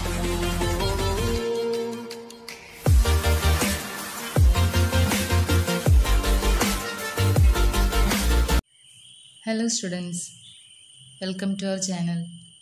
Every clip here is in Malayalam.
Hello students welcome to our channel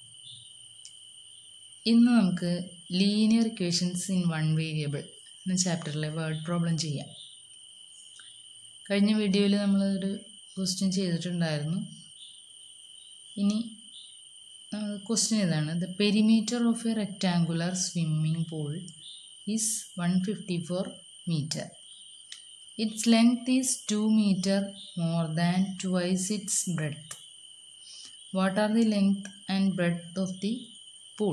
ഇന്ന് നമുക്ക് linear equations in one variable എന്ന ചാപ്റ്ററിലെ വേർഡ് പ്രോബ്ലം ചെയ്യാം കഴിഞ്ഞ വീഡിയോയിൽ നമ്മളൊരു ക്വസ്റ്റ്യൻ ചെയ്തിട്ടുണ്ടായിരുന്നു ഇനി ക്വസ്റ്റ്യൻ ഇതാണ് the perimeter of a rectangular swimming pool is one fifty four metre Its length is 2 meter more than twice its breadth. What are the length and breadth of the pool?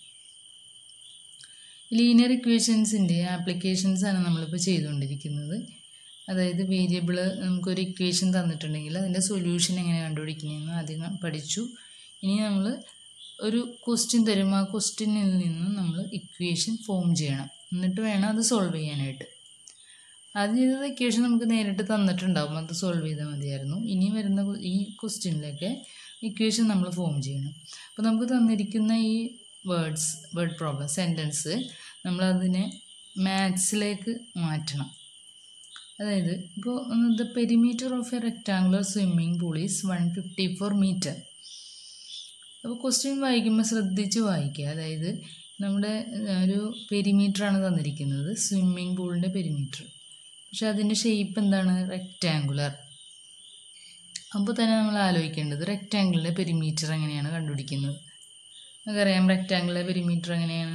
Linear ഇക്വേഷൻസിൻ്റെ ആപ്ലിക്കേഷൻസ് ആണ് നമ്മളിപ്പോൾ ചെയ്തുകൊണ്ടിരിക്കുന്നത് അതായത് വേരിയബിൾ നമുക്കൊരു ഇക്വേഷൻ തന്നിട്ടുണ്ടെങ്കിൽ അതിൻ്റെ സൊല്യൂഷൻ എങ്ങനെ കണ്ടുപിടിക്കുന്നതെന്ന് ആദ്യം പഠിച്ചു ഇനി നമ്മൾ ഒരു ക്വസ്റ്റ്യൻ തരും ആ ക്വസ്റ്റ്യനിൽ നിന്ന് നമ്മൾ ഇക്വേഷൻ ഫോം ചെയ്യണം എന്നിട്ട് വേണം അത് സോൾവ് ചെയ്യാനായിട്ട് ആദ്യം ചെയ്തത് ഇക്വേഷൻ നമുക്ക് നേരിട്ട് തന്നിട്ടുണ്ടാവും അത് സോൾവ് ചെയ്താൽ മതിയായിരുന്നു ഇനി വരുന്ന ഈ ക്വസ്റ്റ്യനിലൊക്കെ ഇക്വേഷൻ നമ്മൾ ഫോം ചെയ്യണം അപ്പോൾ നമുക്ക് തന്നിരിക്കുന്ന ഈ വേർഡ്സ് വേർഡ് പ്രോബ്ലം സെൻറ്റൻസ് നമ്മളതിനെ മാത്സിലേക്ക് മാറ്റണം അതായത് ഇപ്പോൾ the perimeter of a rectangular swimming pool is one fifty four metre അപ്പോൾ ക്വസ്റ്റ്യൻ വായിക്കുമ്പോൾ ശ്രദ്ധിച്ച് വായിക്കുക അതായത് നമ്മുടെ ഒരു പെരിമീറ്ററാണ് തന്നിരിക്കുന്നത് സ്വിമ്മിംഗ് പൂളിൻ്റെ പെരിമീറ്റർ പക്ഷെ അതിൻ്റെ ഷേപ്പ് എന്താണ് റെക്റ്റാങ്കുലർ അപ്പോൾ തന്നെ നമ്മൾ ആലോചിക്കേണ്ടത് റെക്റ്റാങ്കിളിൻ്റെ പെരിമീറ്റർ എങ്ങനെയാണ് കണ്ടുപിടിക്കുന്നത് നമുക്കറിയാം റെക്റ്റാങ്കിളിൻ്റെ പെരിമീറ്റർ എങ്ങനെയാണ്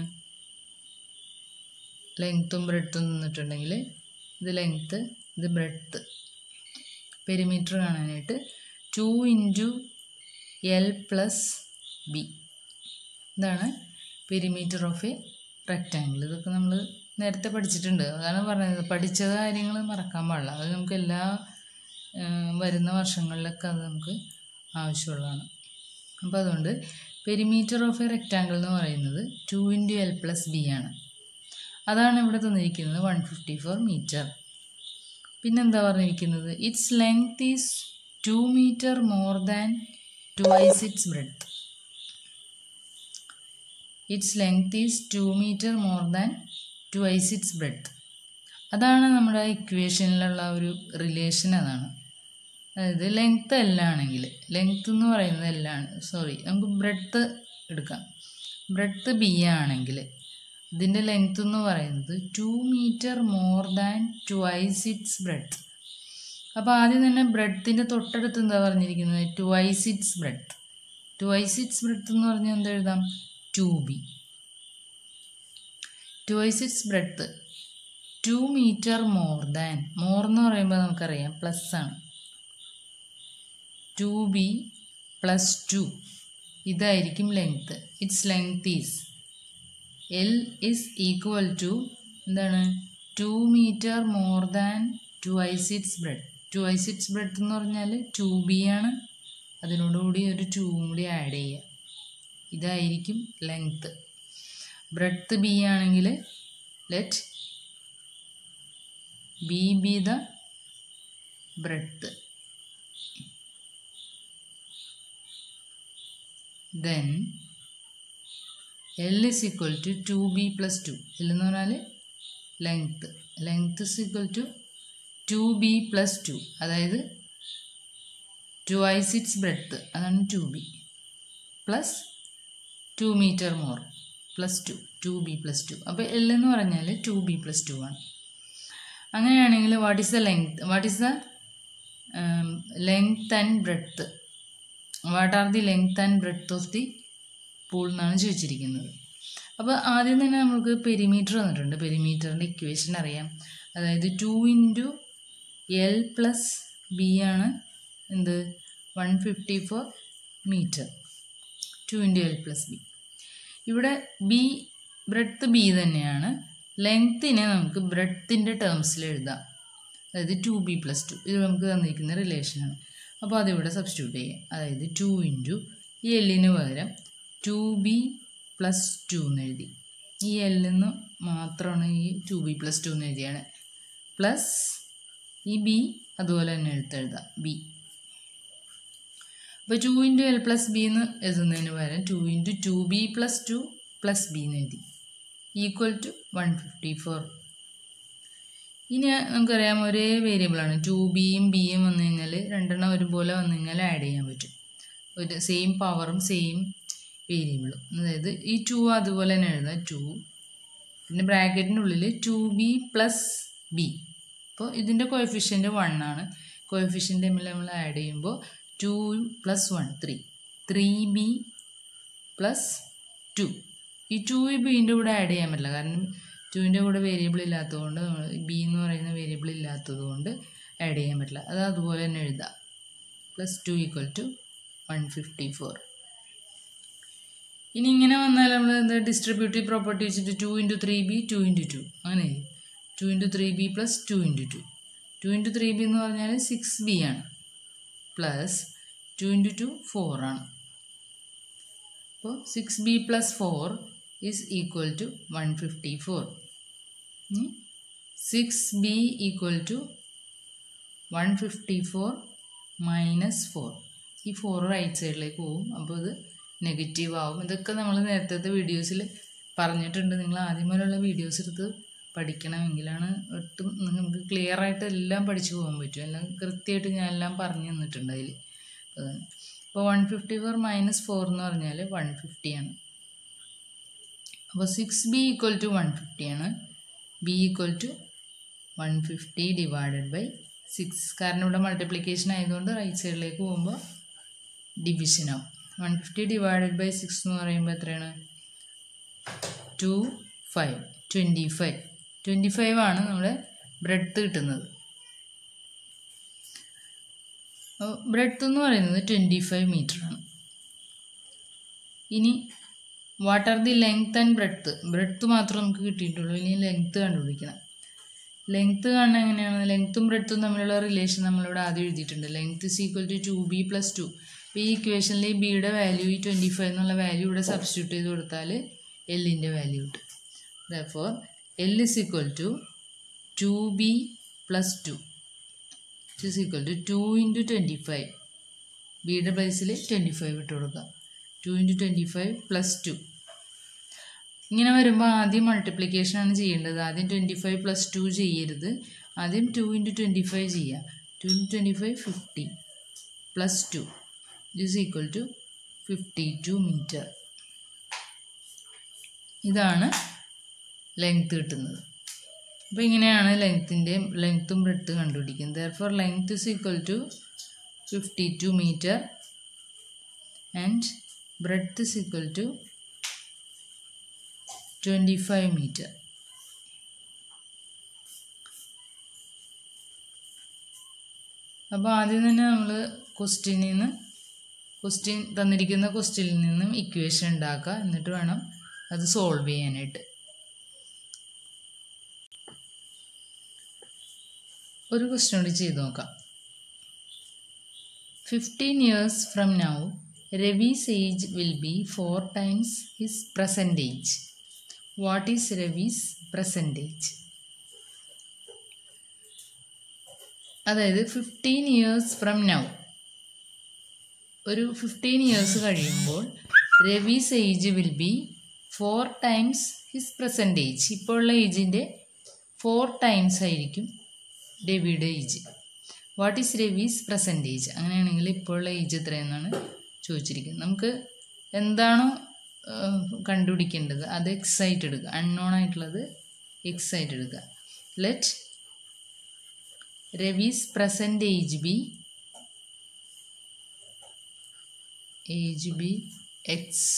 ലെങ്ത്തും ബ്രെഡ്ത്തും തന്നിട്ടുണ്ടെങ്കിൽ ഇത് ലെങ്ത്ത് ഇത് ബ്രെഡ്ത്ത് പെരിമീറ്റർ കാണാനായിട്ട് two into L plus B ഇതാണ് പെരിമീറ്റർ ഓഫ് എ റെക്റ്റാങ്കിൾ ഇതൊക്കെ നമ്മൾ നേരത്തെ പഠിച്ചിട്ടുണ്ട് അതാണ് പറഞ്ഞത് പഠിച്ച കാര്യങ്ങൾ മറക്കാൻ പാടില്ല അത് നമുക്ക് എല്ലാ വരുന്ന വർഷങ്ങളിലൊക്കെ അത് നമുക്ക് ആവശ്യമുള്ളതാണ് അപ്പോൾ അതുകൊണ്ട് പെരിമീറ്റർ ഓഫ് എ റെക്റ്റാങ്കിൾ എന്ന് പറയുന്നത് two into L plus B ആണ് അതാണ് ഇവിടെ തന്നിരിക്കുന്നത് വൺ ഫിഫ്റ്റി ഫോർ മീറ്റർ പിന്നെന്താ പറഞ്ഞിരിക്കുന്നത് its length is two metre more than twice its breadth its length is two metre more than twice its breadth അതാണ് നമ്മുടെ ഇക്വേഷനിലുള്ള ഒരു റിലേഷൻ അതാണ് അതായത് ലെങ്ത്ത് എല്ലാം ആണെങ്കിൽ ലെങ്ത്ത് എന്ന് പറയുന്നത് എല്ലാം സോറി നമുക്ക് ബ്രെഡ്ത്ത് എടുക്കാം ബ്രെഡ്ത്ത് ബി ആണെങ്കിൽ ഇതിൻ്റെ ലെങ്ത്ത് എന്ന് പറയുന്നത് two metre more than twice its breadth അപ്പോൾ ആദ്യം തന്നെ ബ്രെഡ്ത്തിൻ്റെ തൊട്ടടുത്ത് എന്താ പറഞ്ഞിരിക്കുന്നത് twice its breadth twice its breadth എന്ന് പറഞ്ഞാൽ എന്താ എഴുതാം two B twice its breadth two metre more than more എന്ന് പറയുമ്പോൾ നമുക്കറിയാം പ്ലസ് ആണ് ടു ബി പ്ലസ് ടു ഇതായിരിക്കും length its length is L is equal to എന്താണ് two metre more than twice its breadth twice its breadth എന്ന് പറഞ്ഞാൽ ടു ബി ആണ് അതിനോടുകൂടി ഒരു ടൂവും കൂടി ആഡ് ചെയ്യുക ഇതായിരിക്കും ലെങ്ത്ത് ബ്രെഡ്ത്ത് ബി ആണെങ്കിൽ let B B the breadth then L is equal to two B plus two L എന്ന് പറഞ്ഞാൽ length length is equal to two B plus two അതായത് ട്വൈസ് ഇറ്റ്സ് ബ്രെഡ്ത്ത് അതാണ് two B plus two metre more plus two two B plus two അപ്പോൾ എൽ എന്ന് പറഞ്ഞാൽ ടു ബി പ്ലസ് ടു ആണ് അങ്ങനെയാണെങ്കിൽ what is the length what is the length and breadth what are the length and breadth of the pool എന്നാണ് ചോദിച്ചിരിക്കുന്നത് അപ്പോൾ ആദ്യം തന്നെ നമുക്ക് പെരിമീറ്റർ തന്നിട്ടുണ്ട് പെരിമീറ്ററിൻ്റെ ഇക്വേഷൻ അറിയാം അതായത് two into L plus B ആണ് എന്ത് one fifty four metre two into L plus B ഇവിടെ ബി ബ്രെഡ്ത്ത് ബി തന്നെയാണ് ലെങ്ത്തിനെ നമുക്ക് ബ്രെഡ്ത്തിൻ്റെ ടേംസിൽ എഴുതാം അതായത് ടു ബി പ്ലസ് ടു ഇത് നമുക്ക് തന്നിരിക്കുന്ന റിലേഷനാണ് അപ്പോൾ അതിവിടെ സബ്സ്റ്റിറ്റ്യൂട്ട് ചെയ്യാം അതായത് ടു ഇൻറ്റു ഈ എല്ലിന് പകരം ടു ബി പ്ലസ് ടു എന്ന് എഴുതി ഈ എല്ലിന്ന് മാത്രമാണ് ഈ ടു ബി പ്ലസ് ടു എന്ന് എഴുതിയാണ് പ്ലസ് ഈ ബി അതുപോലെ തന്നെ എടുത്തെഴുതാം ബി അപ്പോൾ two into L plus B എന്ന് എഴുതുന്നതിന് പകരം two into two B plus two plus B എന്ന് എഴുതി equal to one fifty four ഇനി നമുക്കറിയാം ഒരേ വേരിയബിളാണ് ടു ബിയും ബിയും വന്നു കഴിഞ്ഞാൽ രണ്ടെണ്ണം ഒരുപോലെ വന്നു കഴിഞ്ഞാൽ ആഡ് ചെയ്യാൻ പറ്റും ഒരു സെയിം പവറും സെയിം വേരിയബിളും അതായത് ഈ ടു അതുപോലെ തന്നെ എഴുതാം ടു പിന്നെ ബ്രാക്കറ്റിൻ്റെ ഉള്ളിൽ ടു ബി പ്ലസ് ബി അപ്പോൾ ഇതിൻ്റെ കോഎഫിഷ്യൻ്റ് വൺ ആണ് കോഎഫിഷ്യൻ്റ് തമ്മിൽ നമ്മൾ ആഡ് ചെയ്യുമ്പോൾ two plus one three three B plus two ഈ ടു ബീൻ്റെ കൂടെ ആഡ് ചെയ്യാൻ പറ്റില്ല കാരണം ടുവിൻ്റെ കൂടെ വേരിയബിൾ ഇല്ലാത്തതുകൊണ്ട് നമ്മൾ ബി എന്ന് പറയുന്ന വേരിയബിൾ ഇല്ലാത്തത് കൊണ്ട് ആഡ് ചെയ്യാൻ പറ്റില്ല അത് അതുപോലെ തന്നെ എഴുതാം plus two equal to one fifty four ഇനി ഇങ്ങനെ വന്നാൽ നമ്മൾ എന്താ ഡിസ്ട്രിബ്യൂട്ടീവ് പ്രോപ്പർട്ടി വെച്ചിട്ട് two into three B two into two അങ്ങനെ two into three B plus two into two two into three B എന്ന് പറഞ്ഞാൽ സിക്സ് ബി ആണ് plus two into two four ആണ് അപ്പോൾ six B plus four is equal to one fifty four six B equal to one fifty four minus four ഈ ഫോർ റൈറ്റ് സൈഡിലേക്ക് പോകും അപ്പോൾ ഇത് നെഗറ്റീവ് ആവും ഇതൊക്കെ നമ്മൾ നേരത്തെ വീഡിയോസിൽ പറഞ്ഞിട്ടുണ്ട് നിങ്ങൾ ആദ്യം മുതലുള്ള വീഡിയോസ് എടുത്ത് പഠിക്കണമെങ്കിലാണ് ഒട്ടും നമുക്ക് ക്ലിയർ ആയിട്ട് എല്ലാം പഠിച്ചു പോകാൻ പറ്റും എല്ലാം കൃത്യമായിട്ട് ഞാൻ എല്ലാം പറഞ്ഞു തന്നിട്ടുണ്ട് അതിൽ അപ്പോൾ one fifty four minus four എന്ന് പറഞ്ഞാൽ വൺ ഫിഫ്റ്റി ആണ് അപ്പോൾ six B equal to one fifty ആണ് B equal to one fifty divided by six കാരണം ഇവിടെ മൾട്ടിപ്ലിക്കേഷൻ ആയതുകൊണ്ട് റൈറ്റ് സൈഡിലേക്ക് പോകുമ്പോൾ ഡിവിഷൻ ആവും one fifty divided by six എന്ന് പറയുമ്പോൾ എത്രയാണ് two five twenty five twenty five ആണ് നമ്മുടെ ബ്രെഡ്ത്ത് കിട്ടുന്നത് ബ്രെഡ്ത്ത് എന്ന് പറയുന്നത് ട്വൻറ്റി ഫൈവ് മീറ്റർ ആണ് ഇനി what are the length and breadth breadth മാത്രമേ നമുക്ക് കിട്ടിയിട്ടുള്ളൂ ഇനി ലെങ്ത്ത് കണ്ടുപിടിക്കണം ലെങ്ത്ത് കാണാൻ എങ്ങനെയാണ് ലെങ്ത്തും ബ്രെഡ്ത്തും തമ്മിലുള്ള റിലേഷൻ നമ്മളിവിടെ ആദ്യം എഴുതിയിട്ടുണ്ട് length is equal to two B plus two അപ്പോൾ ഈ ഇക്വേഷനിൽ ഈ ബിയുടെ വാല്യൂ ഈ ട്വൻറ്റി ഫൈവ് എന്നുള്ള വാല്യൂ ഇവിടെ സബ്സ്റ്റിറ്റ്യൂട്ട് ചെയ്ത് കൊടുത്താൽ എല്ലിൻ്റെ വാല്യൂ കിട്ടും ദോർ L is equal to two B plus two is equal to two into twenty five ബിയുടെ പ്ലേസിൽ ട്വൻറ്റി ഫൈവ് ഇട്ട് കൊടുക്കാം two into twenty five plus two ഇങ്ങനെ വരുമ്പോൾ ആദ്യം മൾട്ടിപ്ലിക്കേഷൻ ആണ് ചെയ്യേണ്ടത് ആദ്യം ട്വൻറ്റി ഫൈവ് പ്ലസ് ടു ചെയ്യരുത് ആദ്യം ടു ഇൻറ്റു ട്വൻറ്റി ഫൈവ് ചെയ്യുക two into twenty five fifty plus two is equal to fifty two metre ഇതാണ് ലെങ്ത് കിട്ടുന്നത് അപ്പോൾ ഇങ്ങനെയാണ് ലെങ്ത്തിൻ്റെ ലെങ്ത്തും ബ്രെഡ്ത്ത് കണ്ടുപിടിക്കുന്നത് therefore length is equal to fifty two metre and breadth is equal to twenty five metre അപ്പോൾ ആദ്യം തന്നെ നമ്മൾ ക്വസ്റ്റ്യനിൽ നിന്ന് ക്വസ്റ്റ്യൻ തന്നിരിക്കുന്ന ക്വസ്റ്റ്യനിൽ നിന്നും ഇക്വേഷൻ ഉണ്ടാക്കുക എന്നിട്ട് വേണം അത് സോൾവ് ചെയ്യാനായിട്ട് ഒരു ക്വസ്റ്റ്യൻ കൂടി ചെയ്ത് നോക്കാം fifteen years from now Ravi's age will be four times his present age what is Ravi's present age അതായത് ഫിഫ്റ്റീൻ ഇയേഴ്സ് ഫ്രം നൗ ഒരു ഫിഫ്റ്റീൻ ഇയേഴ്സ് കഴിയുമ്പോൾ Ravi's age will be four times his present age ഇപ്പോൾ ഉള്ള ഏജിൻ്റെ ഫോർ ടൈംസ് ആയിരിക്കും രവിയുടെ age what is Ravi's present age അങ്ങനെയാണെങ്കിൽ ഇപ്പോഴുള്ള ഏജ് എത്രയെന്നാണ് ചോദിച്ചിരിക്കുന്നത് നമുക്ക് എന്താണോ കണ്ടുപിടിക്കേണ്ടത് അത് എക്സ് ആയിട്ട് എടുക്കുക അൺനോൺ ആയിട്ടുള്ളത് എക്സ് ആയിട്ട് എടുക്കുക let Ravi's present age be age be X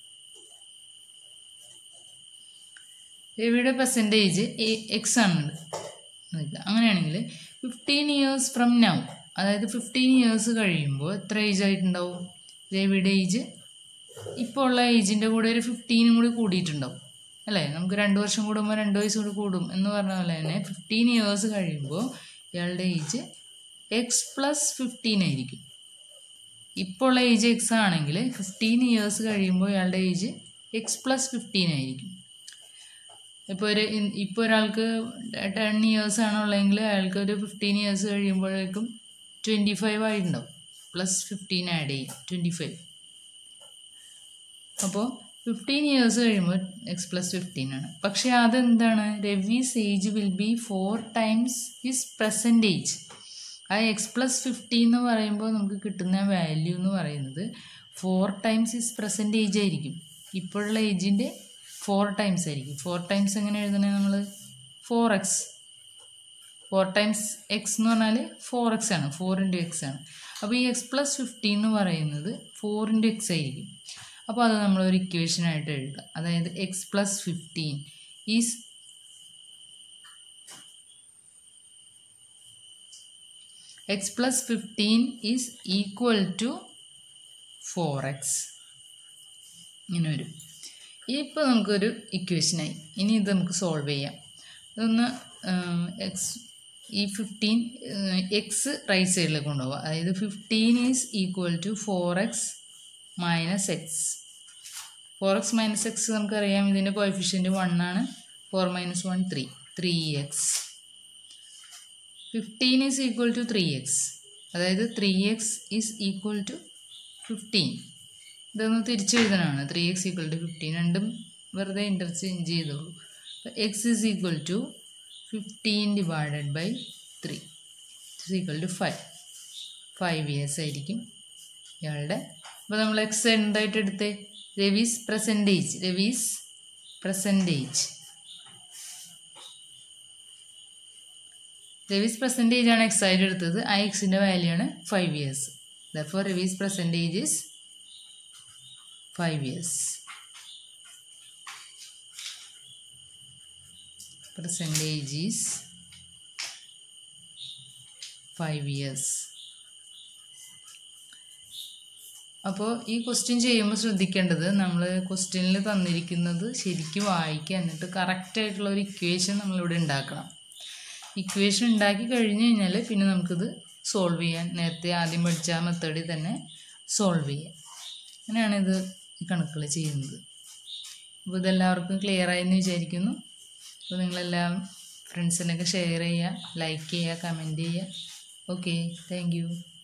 രവിയുടെ പെർസെൻറ്റേജ് എക്സ് ആണ് അങ്ങനെയാണെങ്കിൽ ഫിഫ്റ്റീൻ ഇയേഴ്സ് ഫ്രം നൗ അതായത് ഫിഫ്റ്റീൻ ഇയേഴ്സ് കഴിയുമ്പോൾ എത്ര ഏജ് ആയിട്ടുണ്ടാവും രവിയുടെ ഏജ് ഇപ്പോൾ ഉള്ള ഏജിൻ്റെ കൂടെ ഒരു ഫിഫ്റ്റീനും കൂടി കൂടിയിട്ടുണ്ടാവും അല്ലേ നമുക്ക് രണ്ട് വർഷം കൂടുമ്പോൾ രണ്ട് വയസ്സ് കൂടി കൂടും എന്ന് പറഞ്ഞ പോലെ തന്നെ ഫിഫ്റ്റീൻ ഇയേഴ്സ് കഴിയുമ്പോൾ ഇയാളുടെ ഏജ് എക്സ് പ്ലസ് ഫിഫ്റ്റീൻ ആയിരിക്കും ഇപ്പോൾ ഉള്ള ഏജ് എക്സ് ആണെങ്കിൽ ഫിഫ്റ്റീൻ ഇയേഴ്സ് കഴിയുമ്പോൾ ഇയാളുടെ ഏജ് എക്സ് പ്ലസ് ഫിഫ്റ്റീൻ ആയിരിക്കും ഇപ്പോൾ ഒരു ഇപ്പോൾ ഒരാൾക്ക് ടെൻ ഇയേഴ്സ് ആണുള്ളതെങ്കിൽ അയാൾക്ക് ഒരു ഫിഫ്റ്റീൻ ഇയേഴ്സ് കഴിയുമ്പോഴേക്കും ട്വൻറ്റി ഫൈവ് ആയിട്ടുണ്ടാവും പ്ലസ് ഫിഫ്റ്റീൻ ആഡ് ചെയ്യും ട്വൻറ്റി ഫൈവ് അപ്പോൾ ഫിഫ്റ്റീൻ ഇയേഴ്സ് കഴിയുമ്പോൾ എക്സ് പ്ലസ് ഫിഫ്റ്റീൻ ആണ് പക്ഷേ അതെന്താണ് Ravi's age will be four times his present age ആ എക്സ് പ്ലസ് ഫിഫ്റ്റീൻ എന്ന് പറയുമ്പോൾ നമുക്ക് കിട്ടുന്ന വാല്യൂ എന്ന് പറയുന്നത് four times his present age ആയിരിക്കും ഇപ്പോഴുള്ള ഏജിൻ്റെ ഫോർ ടൈംസ് ആയിരിക്കും ഫോർ ടൈംസ് എങ്ങനെ എഴുതണേ നമ്മൾ four X four times X എന്ന് പറഞ്ഞാൽ ഫോർ എക്സ് ആണ് ഫോർ ഇൻറ്റു എക്സ് ആണ് അപ്പോൾ ഈ എക്സ് പ്ലസ് ഫിഫ്റ്റീൻ എന്ന് പറയുന്നത് ഫോർ ഇൻറ്റു എക്സ് ആയിരിക്കും അപ്പോൾ അത് നമ്മളൊരു ഇക്വേഷനായിട്ട് എഴുതുക അതായത് X plus fifteen is X plus fifteen is equal to four X ഇങ്ങനെ വരും ഇപ്പോൾ നമുക്കൊരു ഇക്വേഷനായി ഇനി ഇത് നമുക്ക് സോൾവ് ചെയ്യാം ഇതൊന്ന് എക്സ് ഈ ഫിഫ്റ്റീൻ എക്സ് റൈറ്റ് സൈഡിലേക്ക് കൊണ്ടുപോകുക അതായത് fifteen is equal to four X minus X four X minus X നമുക്കറിയാം ഇതിൻ്റെ കോയിഫിഷ്യൻറ്റ് വൺ ആണ് four minus one three three X fifteen is equal to three X അതായത് three X is equal to fifteen ഇതൊന്ന് തിരിച്ചെഴുതാനാണ് three X equal to fifteen രണ്ടും വെറുതെ ഇൻ്റർചേഞ്ച് ചെയ്തോളൂ അപ്പോൾ X is equal to fifteen divided by three is equal to five five years ആയിരിക്കും ഇയാളുടെ അപ്പോൾ നമ്മൾ എക്സ് എന്തായിട്ട് എടുത്തേ Ravi's present age Ravi's present age Ravi's present age ആണ് എക്സ് ആയിട്ട് എടുത്തത് ആ എക്സിൻ്റെ വാല്യൂ ആണ് five years therefore Ravi's present age is five years percentage is 5 years അപ്പോൾ ഈ ക്വസ്റ്റ്യൻ ചെയ്യുമ്പോൾ ശ്രദ്ധിക്കേണ്ടത് നമ്മൾ ക്വസ്റ്റ്യനിൽ തന്നിരിക്കുന്നത് ശരിക്കും വായിക്കുക എന്നിട്ട് കറക്റ്റ് ആയിട്ടുള്ള ഒരു ഇക്വേഷൻ നമ്മളിവിടെ ഉണ്ടാക്കണം ഇക്വേഷൻ ഉണ്ടാക്കി കഴിഞ്ഞ് കഴിഞ്ഞാൽ പിന്നെ നമുക്കിത് സോൾവ് ചെയ്യാൻ നേരത്തെ ആദ്യം പഠിച്ച ആ മെത്തേഡിൽ തന്നെ സോൾവ് ചെയ്യാം അങ്ങനെയാണ് ഇത് ഈ കണക്കുകൾ ചെയ്യുന്നത് അപ്പോൾ ഇതെല്ലാവർക്കും ക്ലിയർ ആയെന്ന് വിചാരിക്കുന്നു അപ്പോൾ നിങ്ങളെല്ലാം ഫ്രണ്ട്സിനൊക്കെ ഷെയർ ചെയ്യുക ലൈക്ക് ചെയ്യുക കമൻറ്റ് ചെയ്യുക ഓക്കെ താങ്ക് യു